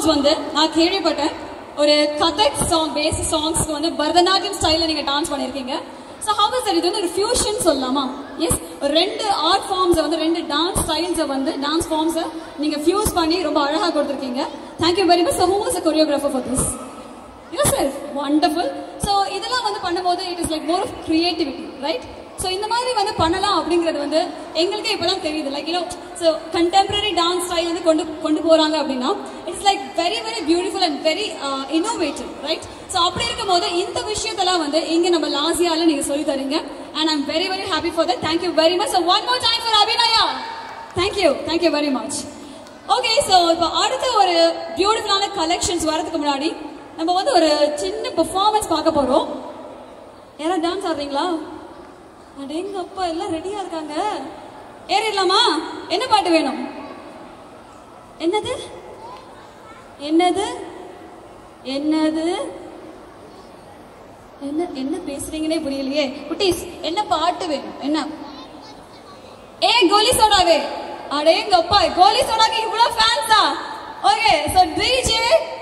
songs வந்து நான் கேள்விப்பட்டேன் ஒரு கதக் சாங் பேஸ் சாங்ஸ்க்கு வந்து பரதநாட்டியம் ஸ்டைல நீங்க டான்ஸ் பண்ணிருக்கீங்க ஸோ ஹவ் இஸ் இது வந்து ஒரு ஃபியூஷன் சொல்லலாமா எஸ் ரெண்டு ஆர்ட் ஃபார்ம்ஸை வந்து ரெண்டு டான்ஸ் ஸ்டைல்ஸை வந்து டான்ஸ் ஃபார்ம்ஸை நீங்க ஃபியூஸ் பண்ணி ரொம்ப அழகா கொடுத்துருக்கீங்க thank you very much so who is a choreographer for this yourself wonderful so இதெல்லாம் வந்து பண்ணும்போது it is like more of creativity right so இந்த மாதிரி வந்து பண்ணலாம் அப்படிங்கிறது வந்து எங்களுக்கே இப்போதான் தெரியுது like you know so contemporary dance style வந்து கொண்டு கொண்டு போறாங்க அப்படின்னா it's like very very beautiful and very innovative right so அப்படி இருக்கும்போது இந்த விஷயத்தெல்லாம் வந்து இங்க நம்ம லாசியால நீங்க சொல்லி தரீங்க and I'm very very happy for that thank you very much one more time for Abhinaya thank you thank you very much okay so இப்போ அடுத்த ஒரு பியூட்டிஃபுல்லான கலெக்ஷன்ஸ் வரதுக்கு முன்னாடி நம்ம வந்து ஒரு சின்ன பெர்ஃபார்மன்ஸ் பார்க்க போறோம் யாராவது டான்ஸ் ஆடுறீங்களா அடேங்க அப்பா எல்லாம் ரெடியா இருக்காங்க ஏறிடலாமா என்ன பாட்டு வேணும் என்னது என்னது என்னது என்ன என்ன பேசுறீங்கன்னே புரியலையே குட்டீஸ் என்ன பாட்டு வேணும் என்ன ஏ கோலி சோடாவே அடேங்க அப்பா கோலி சோடாக்கு இவ்வளவு ஃபேன்ஸா ஓகே சோ டிஜே